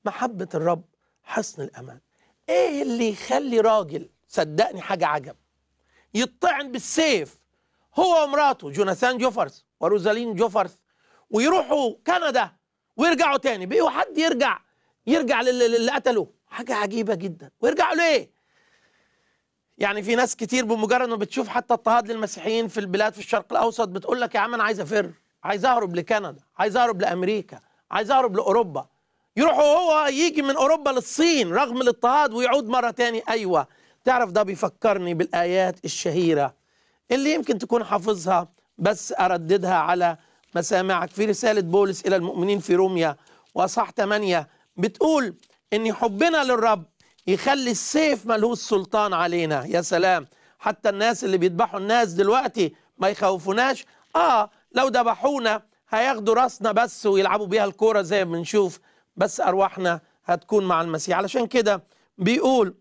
محبة الرب حصن الأمان إيه اللي يخلي راجل صدقني حاجة عجب يطعن بالسيف هو ومراته جوناثان جوفرز وروزالين جوفرز ويروحوا كندا ويرجعوا تاني بقوا حد يرجع يرجع للي للي قتله حاجة عجيبة جدا ويرجعوا ليه يعني في ناس كتير بمجرد ما بتشوف حتى اضطهاد للمسيحيين في البلاد في الشرق الاوسط بتقول لك يا عم انا عايز افر عايز اهرب لكندا عايز اهرب لامريكا عايز اهرب لاوروبا يروحوا هو يجي من اوروبا للصين رغم الاضطهاد ويعود مره تاني ايوه تعرف ده بيفكرني بالايات الشهيره اللي يمكن تكون حافظها بس ارددها على مسامعك في رساله بولس الى المؤمنين في روميا واصح 8 بتقول ان حبنا للرب يخلي السيف ملهوش سلطان علينا يا سلام حتى الناس اللي بيذبحوا الناس دلوقتي ما يخوفوناش اه لو ذبحونا هياخدوا راسنا بس ويلعبوا بيها الكوره زي ما بنشوف بس ارواحنا هتكون مع المسيح علشان كده بيقول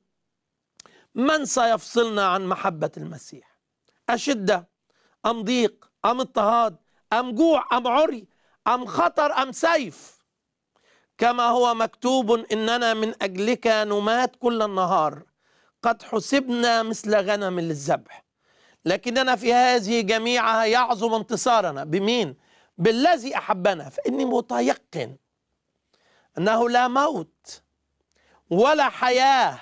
من سيفصلنا عن محبه المسيح اشده ام ضيق ام اضطهاد ام جوع ام عري ام خطر ام سيف كما هو مكتوب اننا من اجلك نمات كل النهار قد حسبنا مثل غنم للذبح لكننا في هذه جميعها يعظم انتصارنا بمين بالذي احبنا فاني متيقن انه لا موت ولا حياه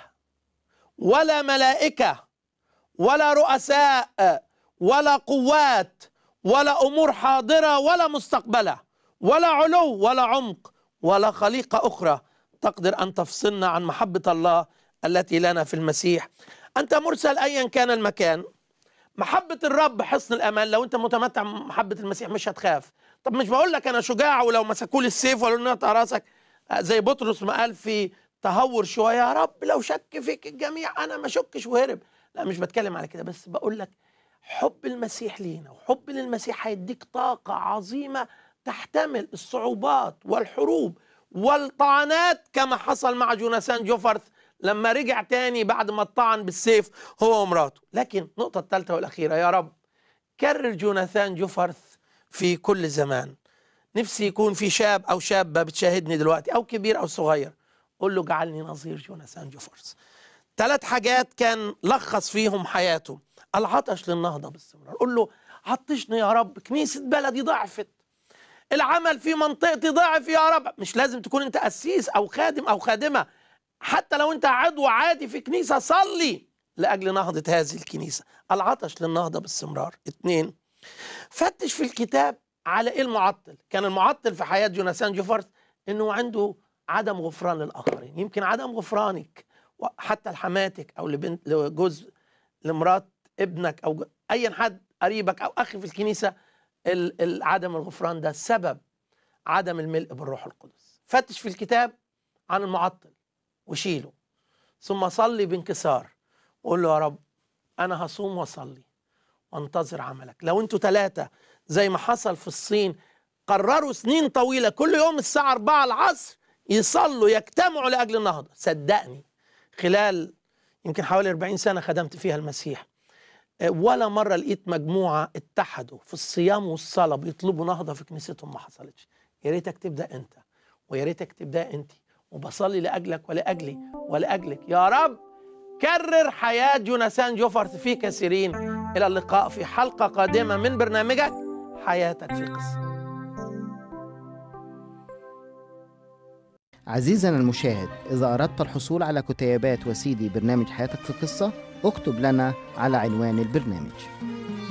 ولا ملائكه ولا رؤساء ولا قوات ولا امور حاضره ولا مستقبله ولا علو ولا عمق ولا خليقه اخرى تقدر ان تفصلنا عن محبه الله التي لنا في المسيح انت مرسل ايا كان المكان محبه الرب حصن الامان لو انت متمتع بمحبه المسيح مش هتخاف طب مش بقول لك انا شجاع ولو مسكوا لي السيف ولا نقطع راسك زي بطرس ما قال في تهور شويه يا رب لو شك فيك الجميع انا ما شكش وهرب لا مش بتكلم على كده بس بقول لك حب المسيح لينا وحب للمسيح هيديك طاقة عظيمة تحتمل الصعوبات والحروب والطعنات كما حصل مع جوناثان جوفرث لما رجع تاني بعد ما اتطعن بالسيف هو ومراته لكن النقطة الثالثة والأخيرة يا رب كرر جوناثان جوفرث في كل زمان نفسي يكون في شاب أو شابة بتشاهدني دلوقتي أو كبير أو صغير قول له جعلني نظير جوناثان جوفرث ثلاث حاجات كان لخص فيهم حياته العطش للنهضة باستمرار قول له عطشني يا رب كنيسة بلدي ضعفت العمل في منطقتي ضعف يا رب مش لازم تكون انت قسيس او خادم او خادمة حتى لو انت عضو عادي في كنيسة صلي لأجل نهضة هذه الكنيسة العطش للنهضة باستمرار اتنين فتش في الكتاب على ايه المعطل كان المعطل في حياة جوناثان جوفرث انه عنده عدم غفران للآخرين يمكن عدم غفرانك حتى لحماتك او لبنت لجوز لمرات ابنك او ايا حد قريبك او اخي في الكنيسه عدم الغفران ده سبب عدم الملء بالروح القدس فتش في الكتاب عن المعطل وشيله ثم صلي بانكسار وقول له يا رب انا هصوم واصلي وانتظر عملك لو انتوا ثلاثه زي ما حصل في الصين قرروا سنين طويله كل يوم الساعه 4 العصر يصلوا يجتمعوا لاجل النهضه صدقني خلال يمكن حوالي 40 سنه خدمت فيها المسيح ولا مره لقيت مجموعه اتحدوا في الصيام والصلاه بيطلبوا نهضه في كنيستهم ما حصلتش يا ريتك تبدا انت ويا ريتك تبدا انت وبصلي لاجلك ولاجلي ولاجلك يا رب كرر حياه جوناثان جوفرث في كثيرين الى اللقاء في حلقه قادمه من برنامجك حياتك في قصه عزيزنا المشاهد إذا أردت الحصول على كتيبات وسيدي برنامج حياتك في قصة اكتب لنا على عنوان البرنامج